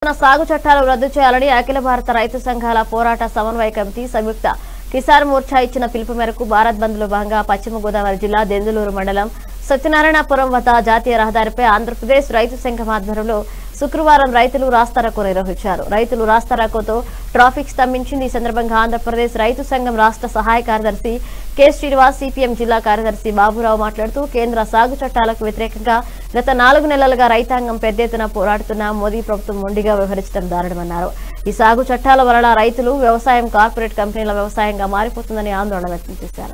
సాగు చట్టాలు రద్దు చేయాలని అఖిల భారత రైతు సంఘాల పోరాట సమన్వయ కమిటీ సంయుక్త కిసాన్ మోర్చా ఇచ్చిన పిలుపు మేరకు భారత్ బంద్ లో భాగంగా పశ్చిమ గోదావరి జిల్లా దెందులూరు మండలం సత్యనారాయణపురం వద్ద జాతీయ రహదారిపై ఆంధ్రప్రదేశ్ రైతు సంఘం ఆధ్వర్యంలో శుక్రవారం రైతులు రాస్తారోకో నిర్వహించారు రైతులు రాస్తారోకోతో ట్రాఫిక్ స్తంభించింది ఈ సందర్భంగా ఆంధ్రప్రదేశ్ రైతు సంఘం రాష్ట్ర సహాయ కార్యదర్శి కె శ్రీనివాస్ సిపిఎం జిల్లా కార్యదర్శి బాబురావు మాట్లాడుతూ కేంద్ర సాగు చట్టాలకు వ్యతిరేకంగా గత నాలుగు నెలలుగా రైతాంగం పెద్ద ఎత్తున పోరాడుతున్న మోదీ ప్రభుత్వం మొండిగా వ్యవహరించడం దారుణమన్నారు ఈ సాగు చట్టాల వలన రైతులు వ్యవసాయం కార్పొరేట్ కంపెనీల వ్యవసాయంగా మారిపోతుందని ఆందోళన వ్యక్తం చేశారు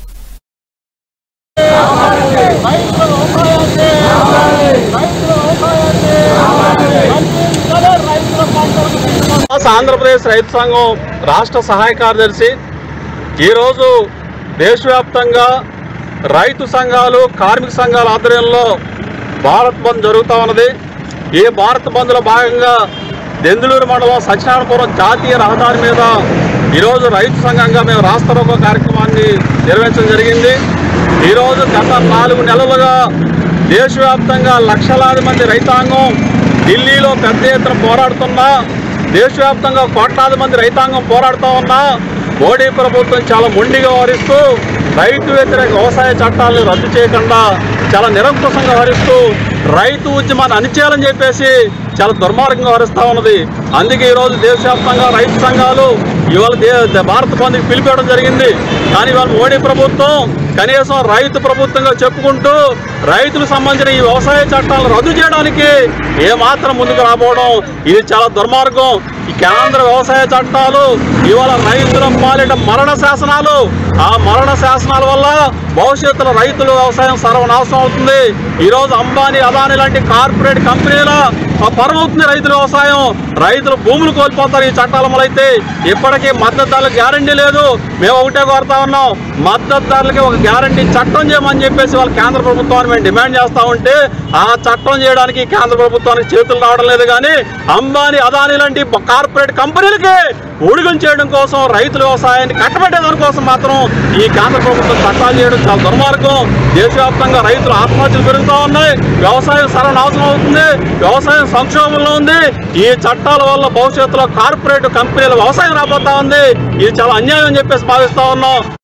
రాష్ట్ర ఆంధ్రప్రదేశ్ రైతు సంఘం రాష్ట్ర సహాయ కార్యదర్శి ఈరోజు దేశవ్యాప్తంగా రైతు సంఘాలు కార్మిక సంఘాల ఆధ్వర్యంలో భారత్ బంద్ జరుగుతూ ఉన్నది ఈ భారత్ బంద్లో భాగంగా దెందులూరు మండలం సత్యనారాయణపురం జాతీయ రహదారి మీద ఈరోజు రైతు సంఘంగా మేము రాస్తారోకో కార్యక్రమాన్ని నిర్వహించడం జరిగింది ఈరోజు గత నాలుగు నెలలుగా దేశవ్యాప్తంగా లక్షలాది మంది రైతాంగం ఢిల్లీలో పెద్ద ఎత్తున పోరాడుతున్నా దేశవ్యాప్తంగా కోట్లాది మంది రైతాంగం పోరాడుతూ ఉన్నా మోడీ ప్రభుత్వం చాలా మొండిగా వ్యవహరిస్తూ రైతు వ్యతిరేక వ్యవసాయ చట్టాలను రద్దు చేయకుండా చాలా నిరంకుశంగా వ్యవహరిస్తూ రైతు ఉద్యమాన్ని అణిచేయాలని చెప్పేసి చాలా దుర్మార్గంగా వ్యవహరిస్తూ ఉన్నది అందుకే ఈరోజు దేశవ్యాప్తంగా రైతు సంఘాలు ఇవాళ దే భారత బంద్కి పిలిపేయడం జరిగింది కానీ ఇవాళ మోడీ ప్రభుత్వం కనీసం రైతు ప్రభుత్వంగా చెప్పుకుంటూ రైతులకు సంబంధించిన ఈ వ్యవసాయ చట్టాలను రద్దు చేయడానికి ఏమాత్రం ముందుకు రాబోవడం ఇది చాలా దుర్మార్గం ఈ కేంద్ర వ్యవసాయ చట్టాలు ఇవాళ రైతుల పాలిట మరణ శాసనాలు ఆ మరణ శాసనాల వల్ల భవిష్యత్తులో రైతులు వ్యవసాయం సర్వనాశనం అవుతుంది ఈరోజు అంబానీ అదాని లాంటి కార్పొరేట్ కంపెనీల పరమవుతుంది రైతుల వ్యవసాయం రైతులు భూములు కోల్పోతారు ఈ చట్టాల అమలైతే ఇప్పటికీ మద్దతు ధరలకు గ్యారంటీ లేదు మేము ఒకటే కోరుతా ఉన్నాం మద్దతు ధరలకి ఒక గ్యారంటీ చట్టం చేయమని చెప్పేసి వాళ్ళ కేంద్ర ప్రభుత్వాన్ని మేము డిమాండ్ చేస్తా ఉంటే ఆ చట్టం చేయడానికి కేంద్ర ప్రభుత్వానికి చేతులు రావడం లేదు కానీ అంబానీ అదాని లాంటి కార్పొరేట్ కంపెనీలకి ఊడిగం చేయడం కోసం రైతుల వ్యవసాయాన్ని కట్టబెట్టేదాని కోసం మాత్రం ఈ కేంద్ర ప్రభుత్వం చట్టాలు చేయడం చాలా దుర్మార్గం దేశవ్యాప్తంగా రైతులు ఆత్మహత్యలు పెరుగుతూ ఉన్నాయి వ్యవసాయం సర్వనాశనం అవుతుంది వ్యవసాయం సంక్షోభంలో ఉంది ఈ చట్టాల వల్ల భవిష్యత్తులో కార్పొరేట్ కంపెనీల వ్యవసాయం రాబోతా ఉంది ఇది చాలా అన్యాయం అని చెప్పేసి భావిస్తా ఉన్నాం